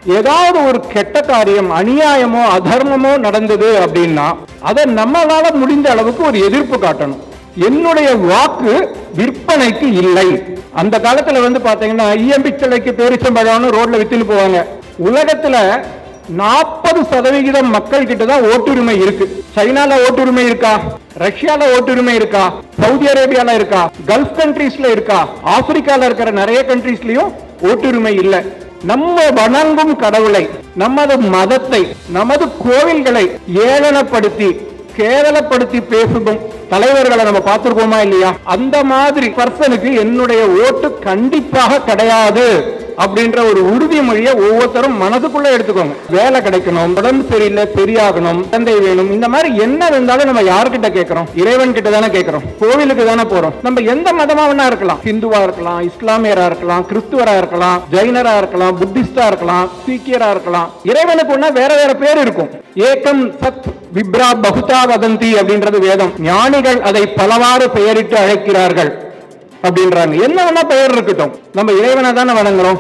ஏதாவது ஒரு கெட்ட காரியம் அநியாயமோ அதர்மமோ நடந்தது அப்படின்னா அதை நம்மளால முடிந்த அளவுக்கு ஒரு எதிர்ப்பு காட்டணும் என்னுடைய வாக்கு விற்பனைக்கு இல்லை அந்த காலத்துல வந்து பாத்தீங்கன்னா ஈயம்பிச்சலைக்கு பேரிச்சம்பழம்னு ரோட்ல வித்துன்னு போவாங்க உலகத்துல நாற்பது சதவிகிதம் மக்கள் கிட்ட தான் ஓட்டுரிமை இருக்கு சைனால ஓட்டுரிமை இருக்கா ரஷ்யால ஓட்டுரிமை இருக்கா சவுதி அரேபியால இருக்கா கல்ஃப் கண்ட்ரீஸ்ல இருக்கா ஆப்பிரிக்கால இருக்கிற நிறைய கண்ட்ரீஸ்லயும் ஓட்டுரிமை இல்ல நம்ம வணங்கும் கடவுளை நமது மதத்தை நமது கோவில்களை ஏளனப்படுத்தி கேவலப்படுத்தி பேசும் தலைவர்களை நம்ம பார்த்திருக்கோமா இல்லையா அந்த மாதிரி பர்சனுக்கு என்னுடைய ஓட்டு கண்டிப்பாக கிடையாது அப்படின்ற ஒரு உறுதிமொழியை ஒவ்வொருத்தரும் மனதுக்குள்ள எடுத்துக்கோங்க வேலை கிடைக்கணும் உடம்பு சரியில்லை சரியாகணும் குழந்தை வேணும் இந்த மாதிரி என்ன இருந்தாலும் நம்ம யார்கிட்ட கேட்கிறோம் இறைவன் கிட்ட தானே கேட்கிறோம் கோவிலுக்கு தானே போறோம் நம்ம எந்த மதமா வேணா இருக்கலாம் ஹிந்துவா இருக்கலாம் இஸ்லாமியரா இருக்கலாம் கிறிஸ்துவரா இருக்கலாம் ஜைனரா இருக்கலாம் புத்திஸ்டா இருக்கலாம் சீக்கியரா இருக்கலாம் இறைவனுக்கு ஒண்ணா வேற வேற பேர் இருக்கும் ஏகம் சத் விப்ரா பகுதா வதந்தி அப்படின்றது வேதம் ஞானிகள் அதை பலவாறு பெயரிட்டு அழைக்கிறார்கள் அப்படின்றாங்க என்ன வேணா பெயர் இருக்கட்டும் நம்ம இறைவனை தானே வணங்குறோம்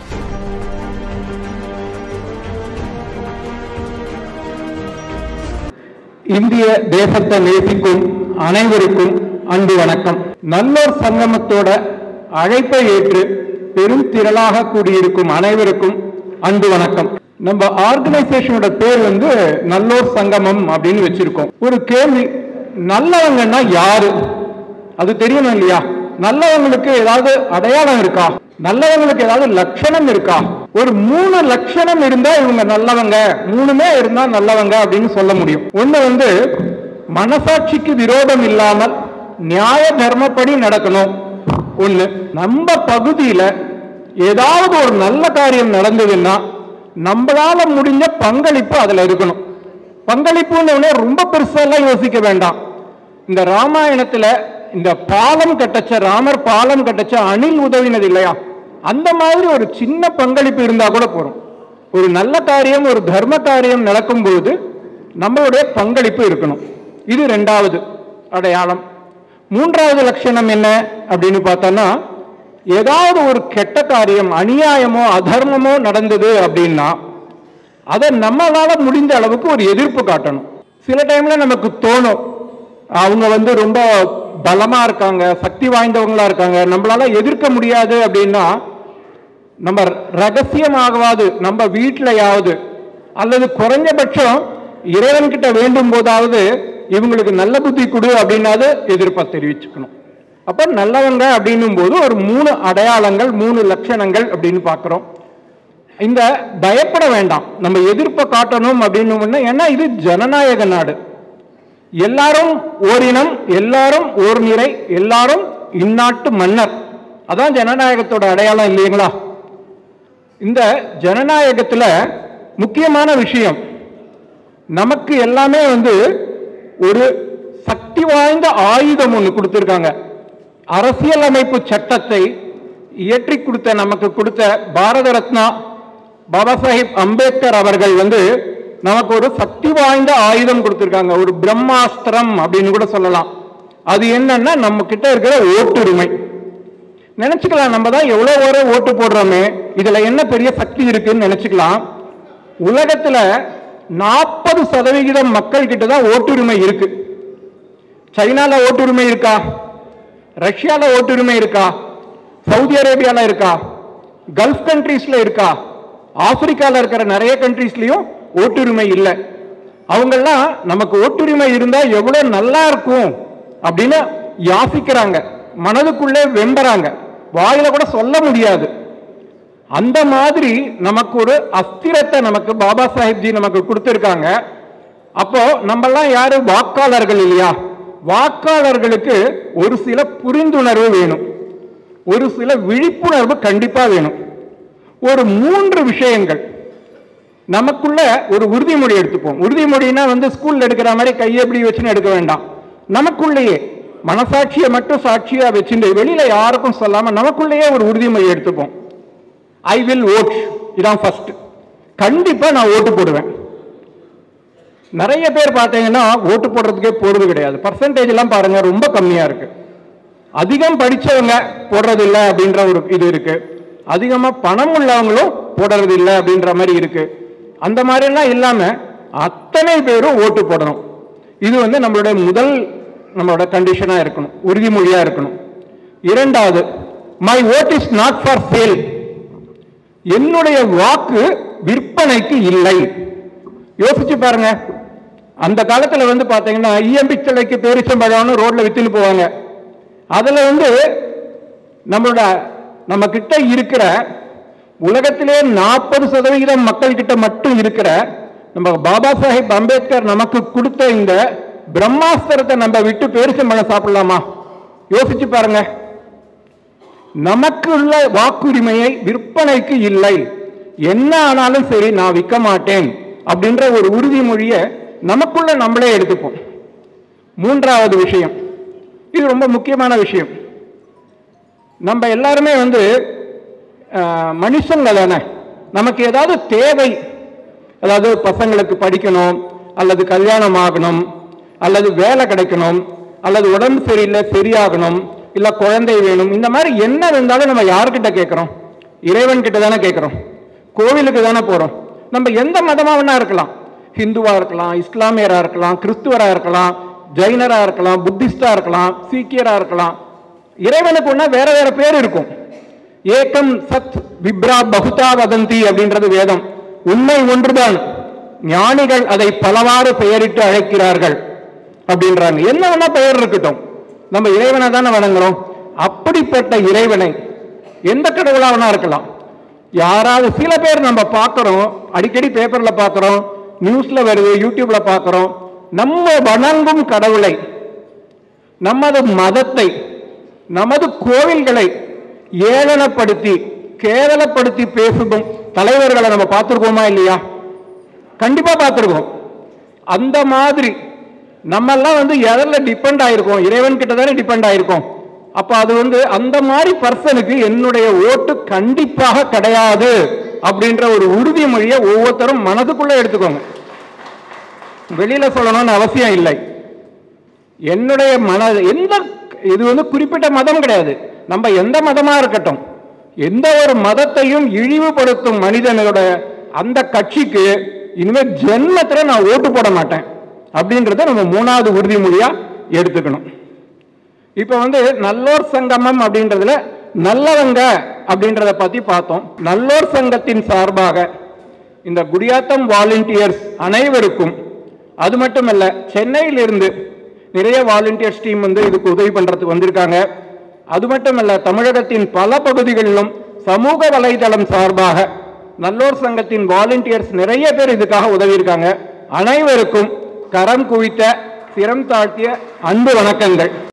இந்திய தேசத்தை நேசிக்கும் அனைவருக்கும் அன்பு வணக்கம் நல்லோர் சங்கமத்தோட அழைப்பை ஏற்று பெரும் திரளாக கூடியிருக்கும் அனைவருக்கும் அன்பு வணக்கம் நம்ம ஆர்கனைசேஷனோட பேர் வந்து நல்லோர் சங்கமம் அப்படின்னு வச்சிருக்கோம் ஒரு கேள்வி நல்லவங்கன்னா யாரு அது தெரியணும் இல்லையா நல்லவங்களுக்கு ஏதாவது அடையாளம் இருக்கா நல்லவங்களுக்கு ஏதாவது லட்சணம் இருக்கா ஒரு மூணு லட்சணம் இருந்தா இவங்க நல்லவங்க மூணுமே இருந்தா நல்லவங்க அப்படின்னு சொல்ல முடியும் ஒண்ணு வந்து மனசாட்சிக்கு விரோதம் இல்லாமல் நியாய தர்மப்படி நடக்கணும் ஒண்ணு நம்ம பகுதியில ஏதாவது ஒரு நல்ல காரியம் நடந்ததுன்னா நம்மளால முடிஞ்ச பங்களிப்பு அதுல இருக்கணும் பங்களிப்புன்னு உடனே ரொம்ப பெருசெல்லாம் யோசிக்க வேண்டாம் இந்த ராமாயணத்துல இந்த பாலம் கட்டச்ச ராமர் பாலம் கட்டச்ச அணில் உதவினது இல்லையா அந்த மாதிரி ஒரு சின்ன பங்களிப்பு இருந்தா கூட போறோம் ஒரு நல்ல காரியம் ஒரு தர்ம காரியம் நடக்கும் பொழுது நம்மளுடைய பங்களிப்பு இருக்கணும் இது ரெண்டாவது அடையாளம் மூன்றாவது லட்சணம் என்ன அப்படின்னு பார்த்தோம்னா ஏதாவது ஒரு கெட்ட காரியம் அநியாயமோ அதர்மமோ நடந்தது அப்படின்னா அதை நம்மளால முடிந்த அளவுக்கு ஒரு எதிர்ப்பு காட்டணும் சில டைம்ல நமக்கு தோணும் அவங்க வந்து ரொம்ப பலமா இருக்காங்க சக்தி வாய்ந்தவங்களா இருக்காங்க நம்மளால எதிர்க்க முடியாது அப்படின்னா நம்ம ரகசியமாகவாது நம்ம வீட்டிலையாவது அல்லது குறைஞ்சபட்சம் இறைவன்கிட்ட வேண்டும் போதாவது இவங்களுக்கு நல்ல புத்தி கொடு அப்படின்னாவது எதிர்ப்பை தெரிவிச்சுக்கணும் அப்ப நல்லவங்க அப்படின்னும் போது ஒரு மூணு அடையாளங்கள் மூணு லட்சணங்கள் அப்படின்னு பார்க்கிறோம் இந்த பயப்பட வேண்டாம் நம்ம எதிர்ப்பை காட்டணும் அப்படின்னு ஏன்னா இது ஜனநாயக நாடு எல்லாரும் ஓரினம் எல்லாரும் ஓர் நிறை எல்லாரும் இந்நாட்டு மன்னர் அதான் ஜனநாயகத்தோட அடையாளம் இல்லைங்களா இந்த ஜனநாயகத்துல முக்கியமான விஷயம் நமக்கு எல்லாமே வந்து ஒரு சக்தி வாய்ந்த ஆயுதம் ஒன்று கொடுத்திருக்காங்க அரசியலமைப்பு சட்டத்தை இயற்றி கொடுத்த நமக்கு கொடுத்த பாரத ரத்னா பாபா சாஹிப் அம்பேத்கர் அவர்கள் வந்து நமக்கு ஒரு சக்தி வாய்ந்த ஆயுதம் கொடுத்திருக்காங்க ஒரு பிரம்மாஸ்திரம் அப்படின்னு கூட சொல்லலாம் அது என்னன்னா நம்ம கிட்ட இருக்கிற ஓட்டுரிமை நினைச்சுக்கலாம் நம்ம தான் எவ்வளவு வரை ஓட்டு போடுறோமே இதுல என்ன பெரிய சக்தி இருக்குன்னு நினைச்சுக்கலாம் உலகத்துல நாற்பது சதவிகிதம் மக்கள் கிட்ட தான் ஓட்டுரிமை இருக்கு சைனால ஓட்டுரிமை இருக்கா ரஷ்யால ஓட்டுரிமை இருக்கா சவுதி அரேபியால இருக்கா கல்ஃப் கண்ட்ரீஸ்ல இருக்கா ஆப்பிரிக்கால இருக்கிற நிறைய கண்ட்ரீஸ்லயும் ஓட்டுரிமை இல்லை அவங்கெல்லாம் நமக்கு ஓட்டுரிமை இருந்தா எவ்வளவு நல்லா இருக்கும் அப்படின்னு யாசிக்கிறாங்க மனதுக்குள்ளே வெம்பறாங்க வாயில கூட சொல்ல முடியாது அந்த மாதிரி நமக்கு ஒரு அஸ்திரத்தை நமக்கு பாபா சாஹிப்ஜி நமக்கு கொடுத்திருக்காங்க அப்போ நம்மெல்லாம் யாரு வாக்காளர்கள் இல்லையா வாக்காளர்களுக்கு ஒரு சில புரிந்துணர்வு வேணும் ஒரு சில விழிப்புணர்வு கண்டிப்பா வேணும் ஒரு மூன்று விஷயங்கள் நமக்குள்ள ஒரு உறுதிமொழி எடுத்துப்போம் உறுதிமொழினா வந்து ஸ்கூல்ல எடுக்கிற மாதிரி கையை எப்படி வச்சுன்னு எடுக்க வேண்டாம் நமக்குள்ளேயே மனசாட்சியை மட்டும் சாட்சியா வச்சுட்டு வெளியில யாருக்கும் சொல்லாம நமக்குள்ளேயே ஒரு உறுதிமொழி எடுத்துப்போம் ஐ வில் ஓட் இதான் ஃபர்ஸ்ட் கண்டிப்பா நான் ஓட்டு போடுவேன் நிறைய பேர் பார்த்தீங்கன்னா ஓட்டு போடுறதுக்கே போறது கிடையாது பர்சன்டேஜ் எல்லாம் பாருங்க ரொம்ப கம்மியா இருக்கு அதிகம் படிச்சவங்க போடுறது இல்லை அப்படின்ற ஒரு இது இருக்கு அதிகமா பணம் உள்ளவங்களும் போடுறது இல்லை அப்படின்ற மாதிரி இருக்கு அந்த மாதிரிலாம் இல்லாம அத்தனை பேரும் ஓட்டு போடணும் இது வந்து நம்மளுடைய முதல் நம்மளோட கண்டிஷனா இருக்கணும் உறுதிமொழியா இருக்கணும் இரண்டாவது my vote is not for sale என்னுடைய வாக்கு விற்பனைக்கு இல்லை யோசிச்சு பாருங்க அந்த காலத்துல வந்து பாத்தீங்கன்னா ஈயம்பி சிலைக்கு பேரிச்சம்பழம்னு ரோட்ல வித்துன்னு போவாங்க அதுல வந்து நம்மளோட நம்ம கிட்ட இருக்கிற உலகத்திலே நாற்பது சதவிகிதம் மக்கள் கிட்ட மட்டும் இருக்கிற நம்ம பாபா சாஹிப் அம்பேத்கர் நமக்கு கொடுத்த இந்த பிரம்மாஸ்திரத்தை நம்ம விட்டு பேரிச்சம்பழம் சாப்பிடலாமா யோசிச்சு பாருங்க நமக்கு உள்ள வாக்குரிமையை விற்பனைக்கு இல்லை என்ன ஆனாலும் சரி நான் விற்க மாட்டேன் அப்படின்ற ஒரு உறுதிமொழியை நமக்குள்ள நம்மளே எடுத்துப்போம் மூன்றாவது விஷயம் இது ரொம்ப முக்கியமான விஷயம் நம்ம எல்லாருமே வந்து அஹ், மனுஷங்க தானே நமக்கு ஏதாவது தேவை அதாவது பசங்களுக்கு படிக்கணும் அல்லது கல்யாணம் ஆகணும் அல்லது வேலை கிடைக்கணும் அல்லது உடம்பு சரியில்லை சரியாகணும் இல்ல குழந்தை வேணும் இந்த மாதிரி என்ன இருந்தாலும் நம்ம யார்கிட்ட கேட்கிறோம் இறைவன் கிட்ட தானே கேட்கிறோம் கோவிலுக்கு தானே போறோம் நம்ம எந்த மதமா வேணா இருக்கலாம் ஹிந்துவா இருக்கலாம் இஸ்லாமியரா இருக்கலாம் கிறிஸ்துவரா இருக்கலாம் ஜைனரா இருக்கலாம் புத்திஸ்டா இருக்கலாம் சீக்கியரா இருக்கலாம் இறைவனுக்கு ஒண்ணா வேற வேற பேர் இருக்கும் ஏகம் சத் விப்ரா பகுதா வதந்தி அப்படின்றது வேதம் உண்மை ஒன்றுதான் ஞானிகள் அதை பலவாறு பெயரிட்டு அழைக்கிறார்கள் அப்படின்றாங்க என்ன வேணா பெயர் இருக்கட்டும் நம்ம இறைவனை தானே வணங்குறோம் அப்படிப்பட்ட இறைவனை எந்த கடவுளா வேணா இருக்கலாம் யாராவது சில பேர் நம்ம பார்க்கிறோம் அடிக்கடி பேப்பர்ல பார்க்கிறோம் நியூஸ்ல வருது யூடியூப்ல பார்க்கிறோம் நம்ம வணங்கும் கடவுளை நமது மதத்தை நமது கோவில்களை ஏளனப்படுத்தி கேவலப்படுத்தி பேசும் தலைவர்களை நம்ம பார்த்திருக்கோமா இல்லையா கண்டிப்பா பார்த்திருக்கோம் அந்த மாதிரி நம்ம எல்லாம் வந்து எதில் டிபெண்ட் ஆயிருக்கோம் இறைவன் கிட்ட தானே டிபெண்ட் ஆயிருக்கோம் அப்ப அது வந்து அந்த மாதிரி பர்சனுக்கு என்னுடைய ஓட்டு கண்டிப்பாக கிடையாது அப்படின்ற ஒரு உறுதிமொழியை ஒவ்வொருத்தரும் மனதுக்குள்ள எடுத்துக்கோங்க வெளியில சொல்லணும்னு அவசியம் இல்லை என்னுடைய மன எந்த இது வந்து குறிப்பிட்ட மதம் கிடையாது நம்ம எந்த மதமா இருக்கட்டும் எந்த ஒரு மதத்தையும் இழிவுபடுத்தும் மனிதனோட அந்த கட்சிக்கு இனிமே ஜென்மத்துல நான் ஓட்டு போட மாட்டேன் அப்படின்றத நம்ம மூணாவது உறுதிமொழியா எடுத்துக்கணும் இப்ப வந்து நல்லோர் சங்கமம் அப்படின்றதுல நல்லவங்க அப்படின்றத பத்தி பார்த்தோம் நல்லோர் சங்கத்தின் சார்பாக இந்த குடியாத்தம் வாலண்டியர்ஸ் அனைவருக்கும் அது மட்டுமல்ல சென்னையிலிருந்து நிறைய வாலண்டியர்ஸ் டீம் வந்து இதுக்கு உதவி பண்றதுக்கு வந்திருக்காங்க அது மட்டுமல்ல தமிழகத்தின் பல பகுதிகளிலும் சமூக வலைதளம் சார்பாக நல்லோர் சங்கத்தின் வாலண்டியர்ஸ் நிறைய பேர் இதுக்காக உதவி இருக்காங்க அனைவருக்கும் கரம் குவித்த சிரம் தாழ்த்திய அன்பு வணக்கங்கள்